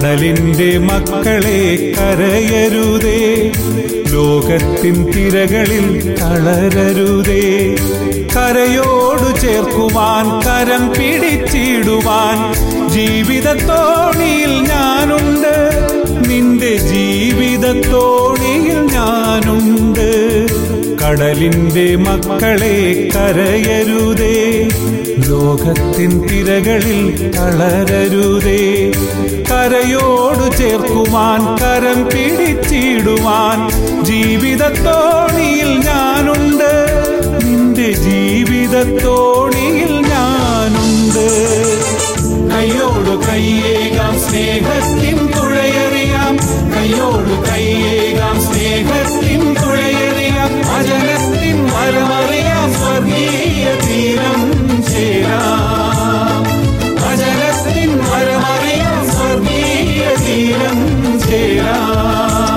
കടലിന്റെ മക്കളെ കരയരുതേ ലോകത്തിൻ തിരകളിൽ തളരരുതേ കരയോടു ചേർക്കുവാൻ കരം പിടിച്ചിടുവാൻ ജീവിതത്തോണിയിൽ ഞാനുണ്ട് നിന്റെ ജീവിതത്തോണിയിൽ ഞാനുണ്ട് കടലിന്റെ മക്കളെ കരയരുതേ ലോകത്തിൻ തിരകളിൽ തളരരുതേ കരയോടു ചേർക്കുവാൻ കരം പിടിച്ചിടുവാൻ ജീവിതത്തോണിയിൽ ഞാനുണ്ട് നിന്റെ ജീവിതത്തോണിയിൽ ഞാനുണ്ട് കയ്യോടു കയ്യേകാം സ്നേഹത്തിൻ തുഴയറിയാം കയ്യോടു കയ്യേകാം സ്നേഹത്തിൻ തുഴയറിയാം അജനത്തിൻ മരമറിയാം സ്വർഗീയ തീരം ചേരാം അജനത്തിൻ മരമറിയാം സ്വർഗീയ തീരം ചേരാം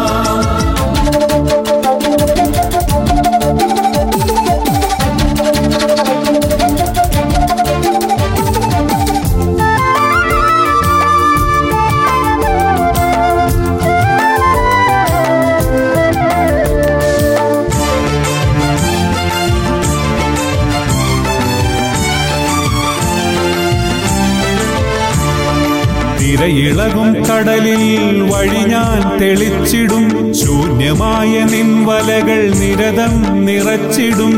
തിരയിളകും കടലിൽ വഴി ഞാൻ തെളിച്ചിടും ശൂന്യമായ നിൻവലകൾ നിരതം നിറച്ചിടും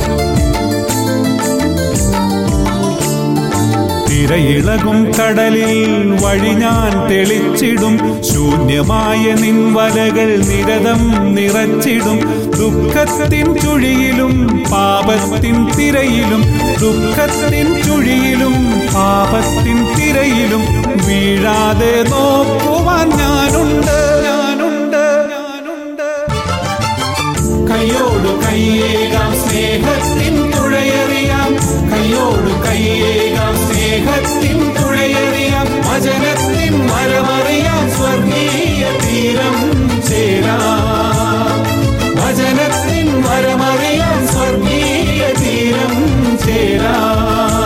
തിരയിളകും കടലിൽ വഴി ഞാൻ തെളിച്ചിടും ശൂന്യമായ നിൻവലകൾ നിരതം നിറച്ചിടും ദുഃഖത്തിൻ ചുഴിയിലും പാപത്തിൻ തിരയിലും ദുഃഖത്തിൻ ചുഴിയിലും പാപത്തിൻ തിരയിലും വീഴാതെ നോക്കുവാൻ ഞാനുണ്ട് ഞാനുണ്ട് ഞാനുണ്ട് കയ്യോടു കയ്യേകാം സ്നേഹത്തിൻ തുഴയറിയാം കയ്യോടു കയ്യേകാം സ്നേഹത്തിൻ തുഴയറിയാം വചനത്തിൻ മരമറിയാം സ്വർഗീയ തീരം ചേരാം വചനത്തിൻ മരമറിയാം സ്വർഗീയ തീരം ചേരാം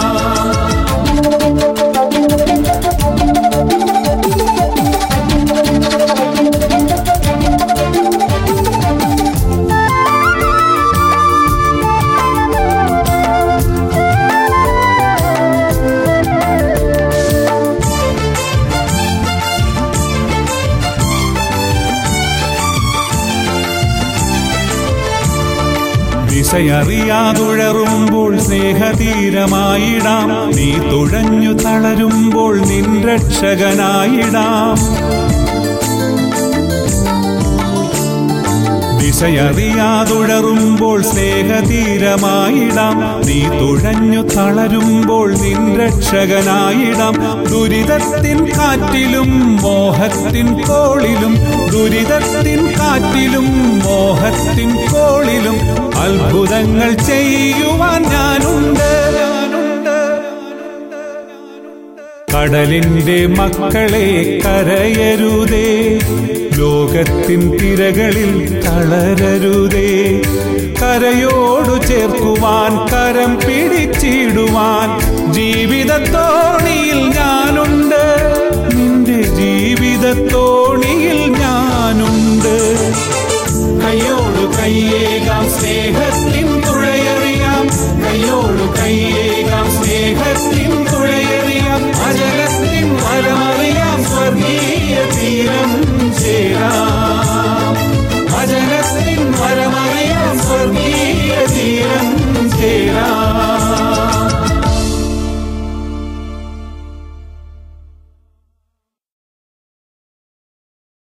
ദിശയറിയാതുഴറുമ്പോൾ സ്നേഹതീരമായിടാം നീ തുഴഞ്ഞു തളരുമ്പോൾ നിൻ രക്ഷകനായിടാം ദിശയറിയാതുഴറുമ്പോൾ സ്നേഹതീരമായിടാം നീ തുഴഞ്ഞു തളരുമ്പോൾ നിൻ രക്ഷകനായിടാം ദുരിതത്തിൻ കാറ്റിലും മോഹത്തിൻ കോളിലും ദുരിതത്തിൻ കാറ്റിലും മോഹത്തിൻ കോളിലും അത്ഭുതങ്ങൾ ചെയ്യുവാൻ ഞാനുണ്ട് ഞാനുണ്ട് കടലിന്റെ മക്കളെ കരയരുതേ ലോകത്തിൻ തിരകളിൽ തളരരുതേ കരയോടു ചേർക്കുവാൻ കരം പിടിച്ചിടുവാൻ ജീവിതത്തോടെ